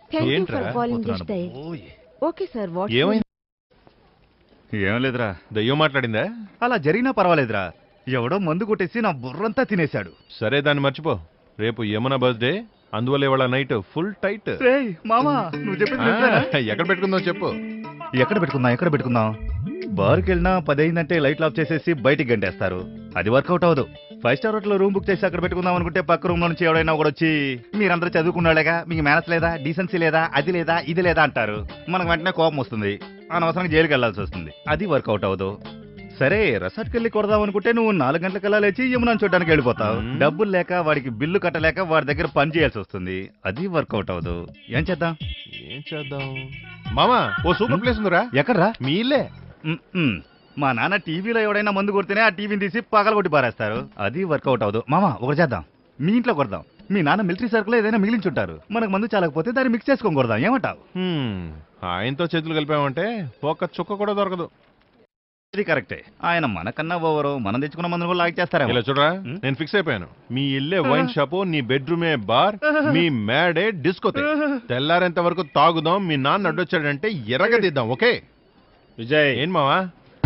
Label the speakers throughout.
Speaker 1: Thank you
Speaker 2: ఏంట్రా?
Speaker 1: For calling this day
Speaker 3: ఓయ్.
Speaker 1: Okay sir what
Speaker 2: ఏమైంది
Speaker 3: ఏం లేదురా
Speaker 2: దయ్యం మాట్లాడిందా
Speaker 3: అలా జరిగినా పర్వాలేదురా ఎవడో మందు కొట్టేసి నా బుర్రంతా తినేశాడు
Speaker 2: సరే దాన్ని మర్చిపో రేపు యమున బర్త్డే అందువల్ల ఇవాళ నైట్ ఫుల్ టైట్
Speaker 3: రేయ్ మామా నువ్వు చెప్పింది నిజమేనా?
Speaker 2: ఎక్కడ పెట్టుకుందాం చెప్పు
Speaker 3: ఎక్కడ పెట్టుకుందాం ఎక్కడ పెట్టుకుందాం బార్కి వెళ్ళినా పది అయిందంటే లైట్లు ఆఫ్ చేసేసి బయటికి గంటేస్తారు అది వర్కౌట్ అవ్వదు five star hotel room book చేసి అక్కడ పెట్టుకుందాం అనుకుంటే పక్క రూమ్ నుంచి ఎవడైనా కూడా వచ్చి మీరందరూ చదువుకున్నాళ్ళేగా మీకు మేనస్ లేదా డీసెన్సీ లేదా అది లేదా ఇది లేదా అంటారు మనకు వెంటనే కోపం వస్తుంది అనవసరంగా జైలుకి వెళ్ళాల్సి వస్తుంది అది వర్కౌట్ అవ్వదు సరే రెసార్ట్కి వెళ్ళి కొడదాం అనుకుంటే నువ్వు నాలుగు గంటలకల్లా లేచి యమునా చూడడానికి వెళ్ళిపోతావు
Speaker 2: మ్మ్.
Speaker 3: డబ్బులు లేక వాడికి బిల్లు కట్టలేక వాడి దగ్గర పని చేయాల్సి వస్తుంది అది వర్కౌట్ అవ్వదు ఏం చేద్దాం
Speaker 2: ఏం చేద్దాం మామా ఓ సూపర్ ప్లేస్ ఉందిరా
Speaker 3: ఎక్కడ్రా
Speaker 2: మీ ఇల్లే
Speaker 3: మ్మ్, మ్మ్. మా నాన్న టీవీలో ఎవడైనా మందు కొడితేనే ఆ టీవీని తీసి పగలగొట్టి పారేస్తారు అది వర్కౌట్ అవ్వదు మామ ఒకటి చేద్దాం మీ ఇంట్లో కొడదాం మీ నాన్న మిలిటరీ సర్కిల్ ఏదైనా మిగిలించుంటారు మనకు మందు చాలకపోతే దాన్ని మిక్స్ చేసుకొని కొడదాం ఏమంటావు
Speaker 2: హ్మ్. ఆయనతో చేతులు కలిపామంటే ఒక్క చుక్క కూడా దొరకదు
Speaker 3: ఇది కరెక్టే ఆయన మనకన్నా ఓవరు మనం తెచ్చుకున్న మందును కూడా లాక్ చేస్తారా
Speaker 2: ఇలా చూడరా
Speaker 3: హ్మ్?
Speaker 2: నేను ఫిక్స్ అయిపోయాను మీ ఇల్లే వైన్ షాపు నీ బెడ్రూమే బార్ మీ మేడే డిస్కోతే తెల్లారేంత వరకు తాగుదాం మీ నాన్న అడ్డొచ్చాడంటే ఎరగదిద్దాం ఓకే
Speaker 4: విజయ్
Speaker 2: ఏం మావా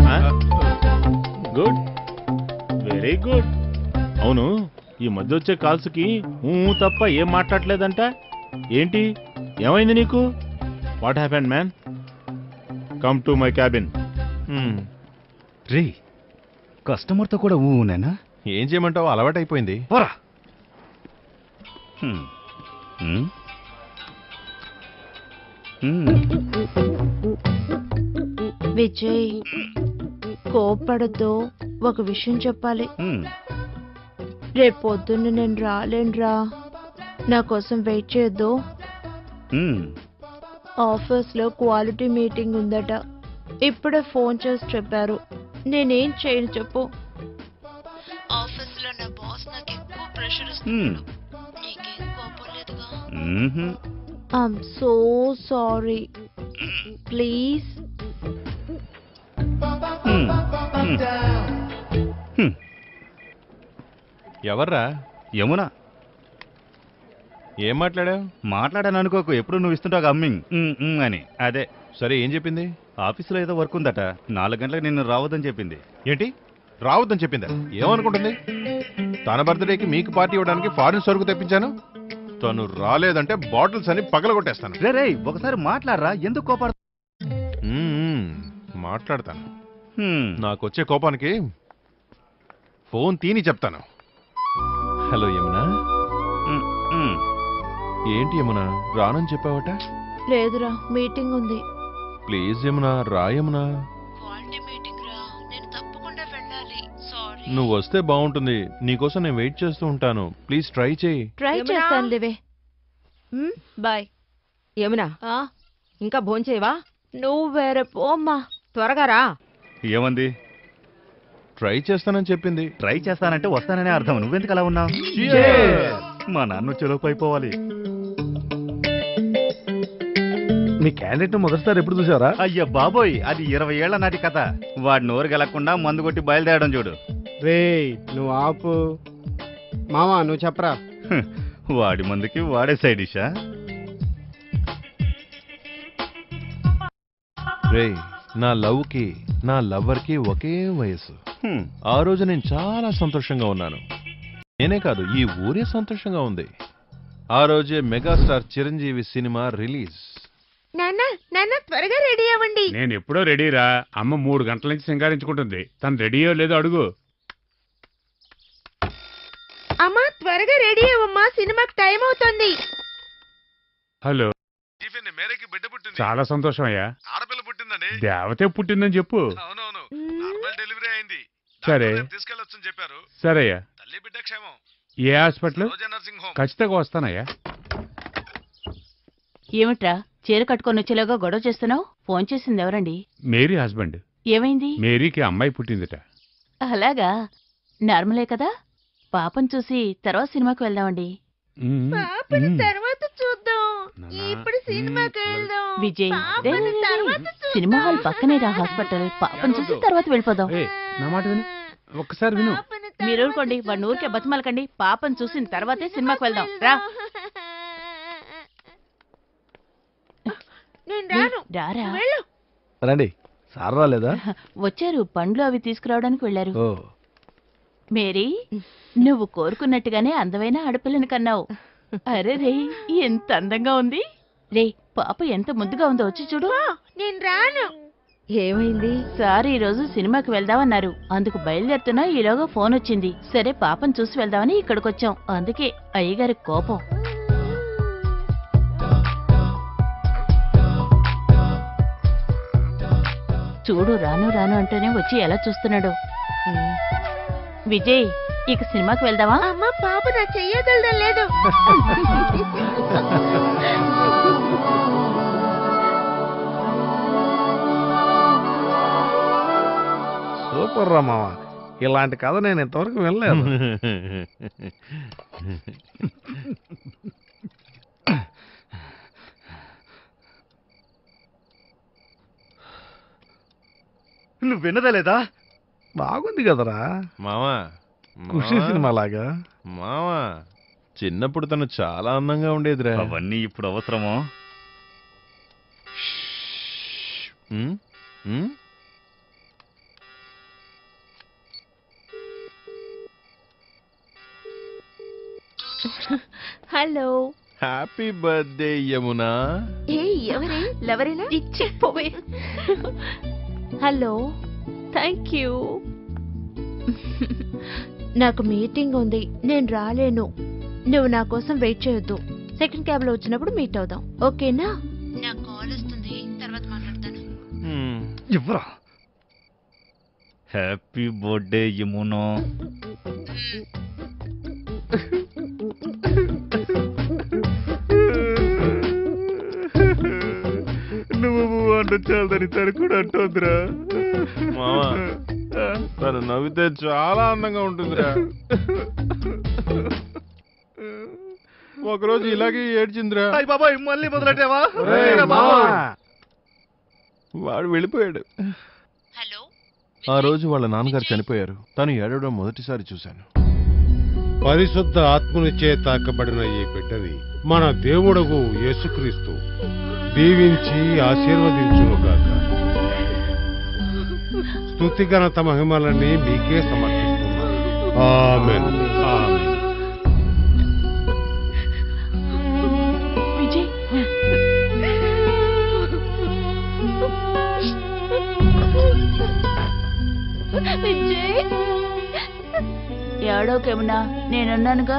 Speaker 4: గుడ్ వెరీ గుడ్ అవును ఈ మధ్య వచ్చే కాల్స్కి ఊ తప్ప ఏం మాట్లాడలేదంట ఏంటి ఏమైంది నీకు what happened man come to my cabin
Speaker 2: hmm.
Speaker 3: రే కస్టమర్తో కూడా ఊనేనా
Speaker 2: ఏం చేయమంటావు అలవాటైపోయింది
Speaker 3: పోరా హ్మ్. హ్మ్. హ్మ్.
Speaker 1: విజయ్ కోపడద్దు ఒక విషయం చెప్పాలి
Speaker 3: హ్మ్.
Speaker 1: రేపు పొద్దున్న నేను రాలేనురా నా కోసం వెయిట్ చేయొద్దు
Speaker 3: హ్మ్.
Speaker 1: ఆఫీస్ లో క్వాలిటీ మీటింగ్ ఉందట ఇప్పుడే ఫోన్ చేసి చెప్పారు నేనేం చేయను చెప్పు ఆఫీస్ లో నా బాస్ నాకు ఎక్కువ ప్రెషర్
Speaker 3: హ్మ్.
Speaker 1: నీకేం కోపం లేదుగా
Speaker 3: మ్మ్హ్మ్.
Speaker 1: I'm so sorry please
Speaker 3: hmm. Hmm. హ్మ్.
Speaker 2: ఎవర్రా
Speaker 3: యమున
Speaker 2: ఏం మాట్లాడావు
Speaker 3: మాట్లాడాను అనుకోకు ఎప్పుడు నువ్వు ఇస్తుంటావు అమ్మింగ్ ఉమ్, ఉమ్ అని అదే
Speaker 2: సరే ఏం చెప్పింది
Speaker 3: ఆఫీసులో ఏదో వర్క్ ఉందట నాలుగు గంటలకు నిన్ను రావద్దని చెప్పింది
Speaker 2: ఏంటి రావద్దని చెప్పిందా ఏమనుకుంటుంది తన బర్త్డేకి మీకు పార్టీ ఇవ్వడానికి ఫారిన్ సరుకు తెప్పించాను తను రాలేదంటే బాటిల్స్ అని పగలగొట్టేస్తాను
Speaker 3: రే రే ఒకసారి మాట్లాడరా ఎందుకు కోపడ
Speaker 2: మ్మ్. మాట్లాడతాను నాకు వచ్చే కోపానికి ఫోన్ తీని చెప్తాను హలో యమునా ఏంటి యమునా రానని చెప్పావట
Speaker 1: లేదురా మీటింగ్ ఉంది
Speaker 2: ప్లీజ్ యమునా రా యమునా
Speaker 1: క్వాలిటీ మీటింగ్ రా నేను తప్పకుండా వెళ్ళాలి సారీ
Speaker 2: నువ్వు వస్తే బాగుంటుంది నీకోసం నేను వెయిట్ చేస్తూ ఉంటాను ప్లీజ్ ట్రై చేయి
Speaker 1: ట్రై
Speaker 5: యమునా?
Speaker 1: చేస్తాను లేవే
Speaker 5: బాయ్ యమునా
Speaker 1: ఆ,
Speaker 5: ఇంకా భోంచేవా
Speaker 1: నువ్వు వేరే పోమ్మా
Speaker 5: త్వరగా రా
Speaker 3: ఏమంది
Speaker 2: ట్రై చేస్తానని చెప్పింది
Speaker 3: ట్రై చేస్తానంటే వస్తాననే అర్థం నువ్వెందుకు అలా ఉన్నావు మా నాన్న చెలోపు అయిపోవాలి
Speaker 6: మీ క్యాండిడేట్ మొదటిసారి ఎప్పుడు చూసారా
Speaker 3: అయ్య బాబోయ్ అది ఇరవై ఏళ్ల నాటి కథ వాడి నోరు గెలకుండా మందు కొట్టి బయలుదేరడం చూడు
Speaker 7: రే నువ్వు ఆపు మామా నువ్వు చెప్పరా
Speaker 3: హ్, వాడి మందుకి వాడే సైడ్ ఇషా
Speaker 2: రే నా లవ్ కి నా లవ్వర్ కి ఒకే వయసు ఆ రోజు నేను చాలా సంతోషంగా ఉన్నాను నేనే కాదు ఈ ఊరే సంతోషంగా ఉంది ఆ రోజే మెగాస్టార్ చిరంజీవి సినిమా రిలీజ్
Speaker 1: నాన్న నాన్న త్వరగా రెడీ అవ్వండి
Speaker 8: నేను ఎప్పుడో రెడీరా అమ్మ మూడు గంటల నుంచి సింగారించుకుంటుంది తను రెడీయో లేదో అడుగు
Speaker 1: అమ్మా త్వరగా రెడీ అవ్వమ్మా సినిమాకి టైం అవుతుంది
Speaker 8: హలో
Speaker 2: మేరేకి బిడ్డ పుట్టింది
Speaker 8: చాలా సంతోషం అయ్యా
Speaker 2: ఆడపిల్ల పుట్టిందండి
Speaker 8: దేవతే పుట్టిందని చెప్పు
Speaker 2: అవునవును
Speaker 1: మ్మ్.
Speaker 2: డెలివరీ అయింది
Speaker 8: సరే
Speaker 2: తీసుకెళ్ళొచ్చని చెప్పారు
Speaker 8: సరేయ్యా
Speaker 2: తల్లి బిడ్డ క్షేమం
Speaker 8: ఏ హాస్పిటల్
Speaker 2: రోజా నర్సింగ్ హోమ్
Speaker 8: ఖచ్చితంగా వస్తానయ్యా
Speaker 5: ఏమిట్రా చీర కట్టుకొని వచ్చేలాగా గొడవ చేస్తున్నావు ఫోన్ చేసింది ఎవరండి
Speaker 8: మేరీ హస్బెండ్
Speaker 5: ఏమైంది
Speaker 8: మేరీకి అమ్మాయి పుట్టిందిట
Speaker 5: అలాగా నార్మలే కదా పాపం చూసి తర్వాత సినిమాకి వెళ్దామండి
Speaker 8: ఉమ్,
Speaker 1: పాపని
Speaker 8: ఉమ్.
Speaker 1: తర్వాత చూద్దాం
Speaker 8: నాన్న,
Speaker 1: ఇప్పుడు సినిమాకి
Speaker 8: మ్మ్.
Speaker 1: వెళ్దాం
Speaker 5: విజయ్ రే,
Speaker 1: పాపని
Speaker 5: రే, రే,
Speaker 1: తర్వాత చూద్దాం.
Speaker 5: సినిమా హాల్ పక్కనే రా హాస్పిటల్ పాపం చూసి తర్వాత వెళ్ళిపోదాం
Speaker 8: ఏయ్, నా మాట విను ఒక్కసారి విను
Speaker 1: పాపని
Speaker 5: మీరు
Speaker 1: తర్వాత
Speaker 5: ఊరుకోండి వాడిని ఊరికే బతిమలకండి పాపం చూసిన తర్వాతే సినిమాకి వెళ్దాం రా
Speaker 1: నేను
Speaker 5: రే,
Speaker 1: రాను
Speaker 5: రారా
Speaker 1: వెళ్ళు
Speaker 6: రండి సార్ రాలేదా
Speaker 5: వచ్చారు పండ్లు అవి తీసుకురావడానికి వెళ్ళారు
Speaker 6: ఓ
Speaker 5: మేరీ నువ్వు కోరుకున్నట్టుగానే అందమైన ఆడపిల్లని కన్నావు అరే రే ఎంత అందంగా ఉంది రే పాప ఎంత ముద్దుగా ఉందో వచ్చి చూడు
Speaker 1: నేను రాను ఏమైంది
Speaker 5: సార్ ఈ రోజు సినిమాకి వెళ్దామన్నారు అందుకు బయలుదేరుతున్నా ఈలోగా ఫోన్ వచ్చింది సరే పాపను చూసి వెళ్దామని ఇక్కడికొచ్చాం అందుకే అయ్యగారి కోపం చూడు రాను రాను అంటూనే వచ్చి ఎలా చూస్తున్నాడు విజయ్ ఇక సినిమాకి వెళ్దామా
Speaker 1: అమ్మ పాప నా చెయ్యగలడం లేదు
Speaker 6: సూపర్ రా మామ ఇలాంటి కథ నేను ఇంతవరకు వినలేదు
Speaker 3: నువ్వు విన్నదా లేదా
Speaker 6: బాగుంది కదరా
Speaker 2: మావా
Speaker 6: ఖుషి సినిమా లాగా
Speaker 2: మావా చిన్నప్పుడు తను చాలా అందంగా ఉండేదిరా
Speaker 3: అవన్నీ ఇప్పుడు అవసరమో
Speaker 2: ఉమ్, ఉమ్.
Speaker 1: హలో
Speaker 2: హ్యాపీ బర్త్డే యమునా
Speaker 1: ఏ ఎవరే లవరేనా ఇచ్చి పోవే హలో థ్యాంక్ యూ నాకు మీటింగ్ ఉంది నేను రాలేను నువ్వు నా కోసం వెయిట్ చేయొద్దు సెకండ్ క్యాబ్ లో వచ్చినప్పుడు మీట్ అవుదాం ఓకేనా నాకు కాల్ వస్తుంది తర్వాత మాట్లాడతాను
Speaker 2: ఉమ్.
Speaker 3: ఇవ్వరా హ్యాపీ బర్త్డే యమునో నువ్వు అంటూ చాలని తను కూడా అంటోందిరా
Speaker 2: మావా తను నవ్వితే చాలా అందంగా ఉంటుందిరా ఒకరోజు ఇలాగే ఏడ్చిందిరా
Speaker 3: అయ్య బాబాయ్ మళ్ళీ మొదలెట్టావా
Speaker 6: ఒరేయ్
Speaker 3: రా బాబు.
Speaker 6: మామ.
Speaker 2: వాడు వెళ్ళిపోయాడు
Speaker 5: హలో
Speaker 2: ఆ రోజు వాళ్ళ నాన్నగారు చనిపోయారు తను ఏడవడం మొదటిసారి చూశాను
Speaker 9: పరిశుద్ధ ఆత్మనిచే తాకబడిన ఈ బిడ్డని మన దేవుడగు యేసుక్రీస్తు దీవించి ఆశీర్వదించునుగాక స్తుతి ఘనత మహిమలని మీకే సమర్పిస్తున్నాను ఆమెన్ ఆమెన్
Speaker 5: విజయ్
Speaker 1: విజయ్
Speaker 5: ఏడోకేమన్నా నేనున్నానుగా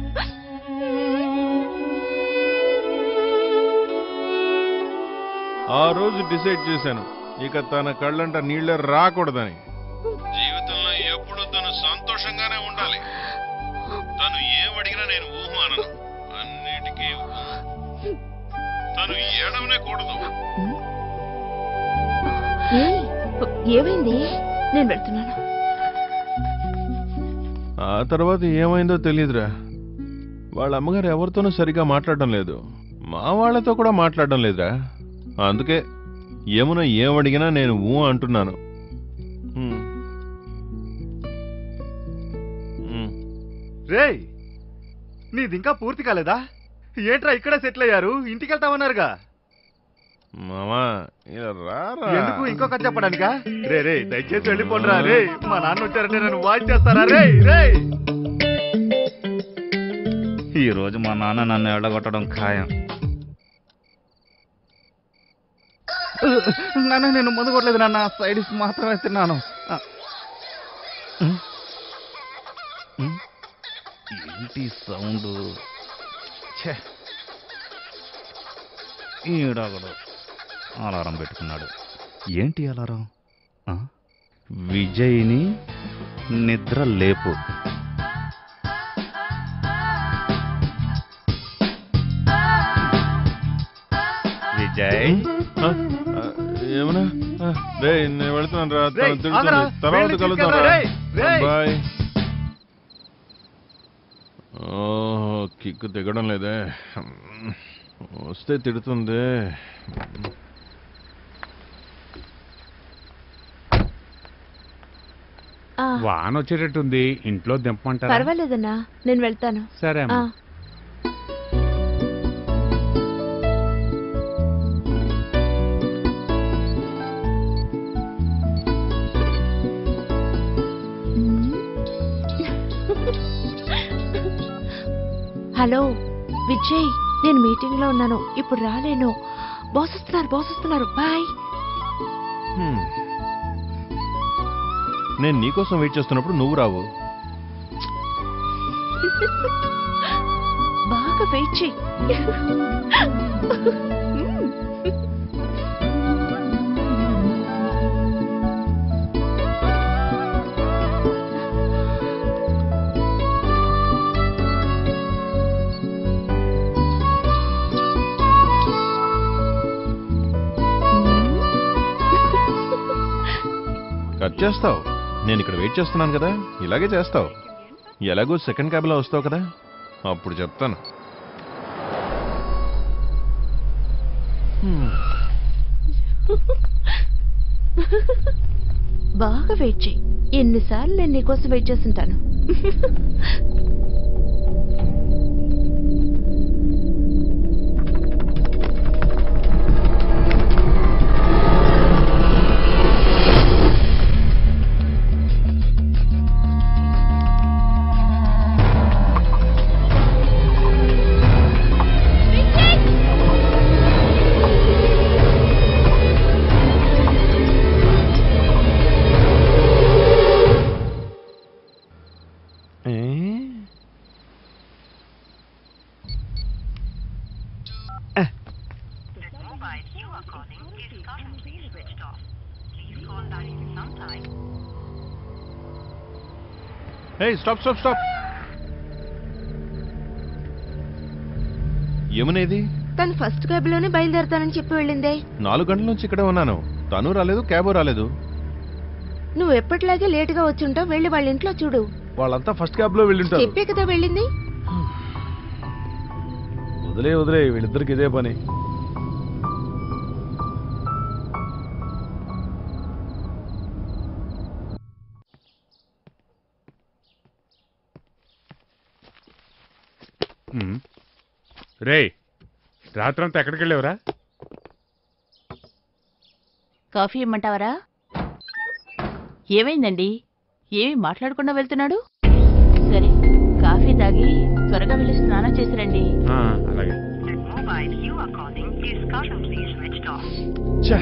Speaker 2: ఆ రోజు డిసైడ్ చేశాను ఇక తన కళ్ళంట నీళ్ళే రాకూడదని జీవితంలో ఎప్పుడు తను సంతోషంగానే ఉండాలి తను ఏం అడిగినా నేను ఊహు అనను అన్నిటికీ ఊహు. తను ఏడవనే కూడదు
Speaker 1: ఏయ్, ఏమైంది నేను వెళ్తున్నాను
Speaker 2: ఆ తర్వాత ఏమైందో తెలియదురా వాళ్ళ అమ్మగారు ఎవరితోనూ సరిగా మాట్లాడడం లేదు మా వాళ్ళతో కూడా మాట్లాడడం లేదురా అందుకే యమున ఏం అడిగినా నేను ఊ అంటున్నాను హ్మ్. హ్మ్.
Speaker 3: రేయ్ నీది ఇంకా పూర్తి కాలేదా ఏంట్రా ఇక్కడ సెటిల్ అయ్యారు ఇంటికి వెళ్తామన్నారుగా
Speaker 2: మామా ఇలా రారా
Speaker 3: ఎందుకు ఇంకో కథ చెప్పడానికా రే రే దయచేసి వెళ్ళిపోండిరా రే మా నాన్న వచ్చారంటే నన్ను వాచ్ చేస్తారా రే రే ఈ రోజు మా నాన్న నన్ను ఎళ్ళగొట్టడం ఖాయం నాన్న నేను మందు కొట్టలేదు నాన్న సైడ్స్ మాత్రమే తిన్నాను ఆ. ఉమ్. ఉమ్. ఏంటి సౌండ్ ఛే ఈడొకడు అలారం పెట్టుకున్నాడు ఏంటి అలారం ఆ? విజయ్ని నిద్ర లేపు విజయ్
Speaker 2: ఆ, ఆ, ఏమన్నా ఆ, రేయ్ నేను వెళ్తున్నాను రా
Speaker 3: రేయ్,
Speaker 2: తను
Speaker 3: ఆగరా.
Speaker 2: తిడుతుంది తర్వాత
Speaker 3: వెళ్ళి
Speaker 2: కలుద్దాం
Speaker 3: తీసుకెళ్ళరా, రేయ్, రేయ్.
Speaker 2: బాయ్ ఓహో కిక్కు దిగడం లేదే వస్తే తిడుతుంది
Speaker 1: ఆ,
Speaker 8: వాన వచ్చేటట్టుంది ఇంట్లో దింపమంటారా
Speaker 1: పర్వాలేదన్నా నేను వెళ్తాను
Speaker 8: సరే
Speaker 1: ఆ,
Speaker 8: అమ్మా
Speaker 1: హలో విజయ్ నేను మీటింగ్ లో ఉన్నాను ఇప్పుడు రాలేను బాస్ వస్తున్నారు బాస్ వస్తున్నారు బాయ్
Speaker 2: హ్మ్. నేను నీకోసం వెయిట్ చేస్తున్నప్పుడు నువ్వు రావు
Speaker 1: బాగా వెయిట్ చెయ్యి
Speaker 2: కట్ చేస్తావు నేను ఇక్కడ వెయిట్ చేస్తున్నాను కదా ఇలాగే చేస్తావు ఎలాగో సెకండ్ క్యాబ్లో వస్తావు కదా అప్పుడు చెప్తాను హ్మ్.
Speaker 1: బాగా వెయిట్ చెయ్యి ఎన్నిసార్లు నేను నీకోసం వెయిట్ చేస్తుంటాను
Speaker 2: ఏ? ఏయ్ స్టాప్ స్టాప్ స్టాప్ ఏమనేది
Speaker 1: తను ఫస్ట్ క్యాబ్ లోనే బయలుదేరతానని చెప్పి వెళ్ళిందే
Speaker 2: నాలుగు గంటల నుంచి ఇక్కడే ఉన్నాను తను రాలేదు క్యాబు రాలేదు
Speaker 1: నువ్వు ఎప్పటిలాగే లేట్ గా వచ్చుంటావు వెళ్ళి వాళ్ళ ఇంట్లో చూడు
Speaker 6: వాళ్ళంతా ఫస్ట్ క్యాబ్ లో వెళ్ళింటారు
Speaker 1: చెప్పే కదా వెళ్ళింది
Speaker 6: వదిలే వదిలే వీళ్ళిద్దరికి ఇదే పని
Speaker 8: హ్మ్. రేయ్ రాత్రంతా ఎక్కడికి వెళ్ళేవరా
Speaker 5: కాఫీ ఇమ్మంటావరా ఏమైందండి ఏమి మాట్లాడకుండా వెళ్తున్నాడు సరే కాఫీ తాగి త్వరగా వెళ్ళి స్నానం చేసి రండి
Speaker 8: ఆ, అలాగే
Speaker 2: ఛా!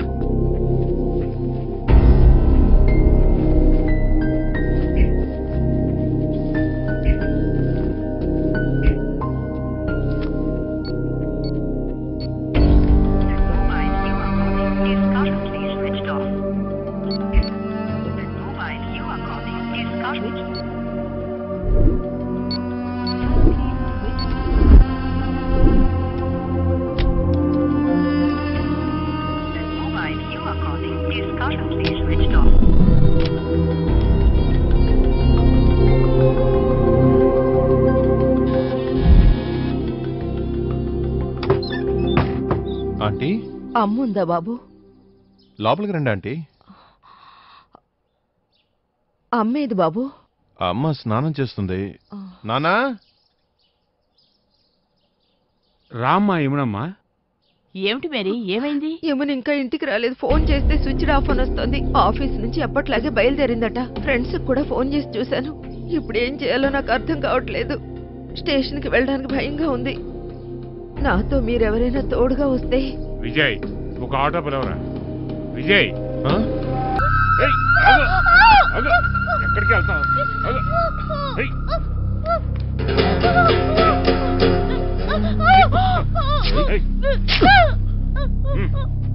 Speaker 2: ఆంటీ
Speaker 1: అమ్ముందా బాబు
Speaker 2: లోపలికి రండి ఆంటీ
Speaker 1: అమ్మేది బాబు
Speaker 2: ఆ అమ్మ స్నానం చేస్తుంది నానా
Speaker 8: రామ్మా ఏమనమ్మా
Speaker 5: ఏమిటి మేరీ ఏమైంది
Speaker 1: యమున ఇంకా ఇంటికి రాలేదు ఫోన్ చేస్తే స్విచ్ ఆఫ్ అని వస్తుంది ఆఫీస్ నుంచి ఎప్పట్లాగే బయలుదేరిందట ఫ్రెండ్స్ కూడా ఫోన్ చేసి చూశాను ఇప్పుడు ఏం చేయాలో నాకు అర్థం కావట్లేదు స్టేషన్ కి వెళ్ళడానికి భయంగా ఉంది నాతో మీరెవరైనా తోడుగా వస్తే
Speaker 8: విజయ్ ఒక ఆటో పిలవరా విజయ్
Speaker 2: ఆ?
Speaker 8: ఏయ్, ఆగు, ఆగు. ఎక్కడికి వెళ్తావు ఆగు. ఏయ్. ఏయ్. హ్మ్.